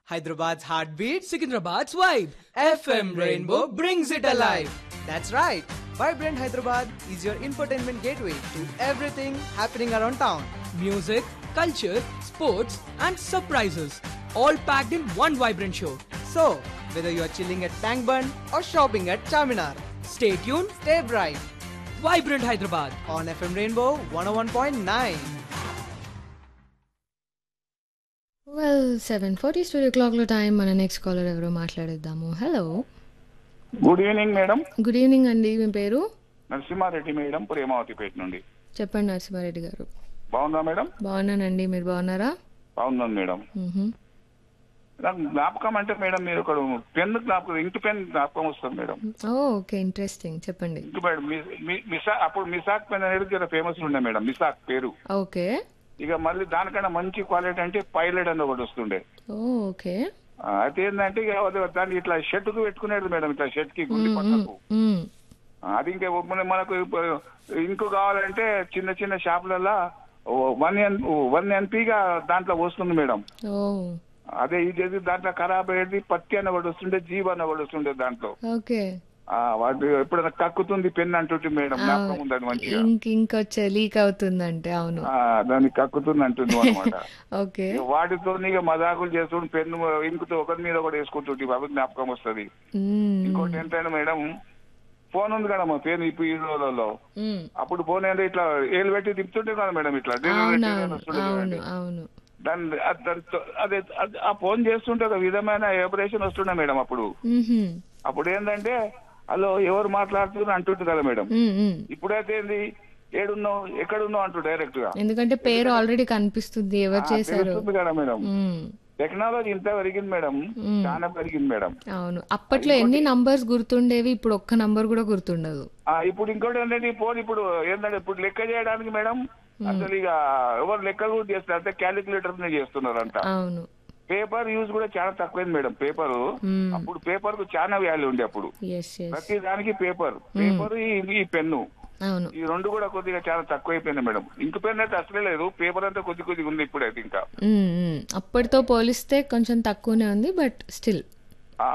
Hyderabad's heartbeat, Secunderabad's vibe. FM Rainbow brings it alive. That's right. Vibrant Hyderabad is your infotainment gateway to everything happening around town. Music, culture, sports, and surprises. All packed in one vibrant show. So, whether you are chilling at Tank Bund or shopping at Charminar, Stay tuned. stay bright Vibrant Hyderabad. on FM Rainbow 101.9. Well seven forty studio క్లాక్లో time మన next caller ఎవరో మాట్లాడేద్దాము hello good evening madam good evening అండి మీ పేరు Narasimha Reddy madam Premavathipet నుండి చెప్పండి నరసింహారెడ్డి గారు బాగుందా మేడం బాగున్నానండి మీరు బాగున్నారా బాగుందాం మేడం మ్హూ. నాకు జ్ఞాపకం అంటే మేడం మీరు ఒక పెన్ జ్ఞాపకం ఇంటి పెన్ జ్ఞాపకం వస్తుంది మేడం ఓ ఓకే ఇంట్రెస్టింగ్ చెప్పండి ఇంటి మేడం మీ- మీ- మిసా అప్పుడు మిసాక్ పెన్ అనేది జర ఫేమస్ ఉండే మేడం మిసాక్ పేరు ఓకే ఇక మళ్ళీ దానికన్నా మంచి క్వాలిటీ అంటే పైలట్ అని ఒకటి వస్తుండే ఓ ఓకే ఆ, అయితే ఏంటంటే ఇక అది దాన్ని ఇట్లా షర్ట్ కు పెట్టుకునేది మేడం ఇట్లా షర్ట్ కి గుండి పక్కకు మ్. ఆ, అది ఇంకా మన- మనకు ఇప్పుడు ఇంకు కావాలంటే చిన్న చిన్న షాపులలో వన్ ఎన్ వన్ ఎన్పీగా దాంట్లో వస్తుంది మేడం ఓ అదే ఇది దాంట్లో ఖరాబ్ అయ్యేది పత్తి అన్న ఒకటి వస్తుండే జీవ అన్న ఒకటి వస్తుండే దాంట్లో ఓకే ఆ, వాటి ఎప్పుడైనా కక్కుతుంది పెన్ అంటుంటే మేడం జ్ఞాపకం ఉంది అది మంచిగా ఇంక్ ఇంక్ వచ్చే లీక్ అవుతుందంటే అవును ఆ, దాన్ని కక్కుతుంది అంటుంది అనమాట ఓకే వాటితో ఇక మజాకులు చేస్తుంటే పెన్ను ఇంకుతో ఒకరి మీద ఒకటి వేసుకుంటుంటే అవి జ్ఞాపకం వస్తుంది మ్. ఇంకోటి ఏంటంటే మేడం ఫోన్ ఉంది కదా మా పేరు ఇప్పుడు ఈ రోజులలో మ్. అప్పుడు ఫోన్ ఏంటో ఇట్లా ఏలు పెట్టి తిప్పుతుంటే కదా మేడం ఇట్లా డిలీట్ అవును డిలీట్ అవును వస్తుండే అవును కదండి. అవును దాన్ని అది- దానితో- అదే అది- ఆ ఫోన్ చేస్తుంటే ఒక విధమైన వైబ్రేషన్ వస్తుండే మేడం అప్పుడు మ్హూ. అప్పుడు ఏంటంటే హలో ఎవరు మాట్లాడుతున్నారు అంటుంటుంది కదా మేడం మ్, మ్. ఇప్పుడైతే ఏంది ఏడున్నావు ఎక్కడున్నావు అంటూ డైరెక్ట్ గా ఎందుకంటే పేరు ఆల్రెడీ కనిపిస్తుంది ఎవరు ఆ, చేశారు తెలుస్తుంది కదా మేడం మ్. టెక్నాలజీ ఇంత పెరిగింది మేడం చాలా పెరిగింది మేడం అవును అప్పట్లో ఎన్ని నంబర్స్ గుర్తుండేవి ఇప్పుడు ఒక్క నంబర్ కూడా గుర్తుండదు ఆ, ఇప్పుడు ఇంకోటి ఏంటంటే ఈ ఫోన్ ఇప్పుడు ఏంటంటే ఇప్పుడు లెక్క చేయడానికి మేడం అసలు ఇక ఎవరు లెక్కలు కూడా చేస్తారు అంటే క్యాలిక్యులేటర్ చేస్తున్నారంట అవును పేపర్ యూజ్ కూడా చాలా తక్కువైంది మేడం పేపర్ మ్మ్. అప్పుడు పేపర్ కు చాలా వాల్యూ ఉండే అప్పుడు ఎస్ ఎస్ ప్రతి దానికి పేపర్ పేపర్ ఈ పెన్ను అవును ఈ రెండు కూడా కొద్దిగా చాలా తక్కువ అయిపోయింది మేడం ఇంక పెన్ అయితే అసలే లేదు పేపర్ అంతా కొద్ది కొద్దిగా ఉంది ఇప్పుడైతే ఇంకా మ్మ్, మ్మ్. అప్పటితో పోలిస్తే కొంచెం తక్కువనే ఉంది బట్ స్టిల్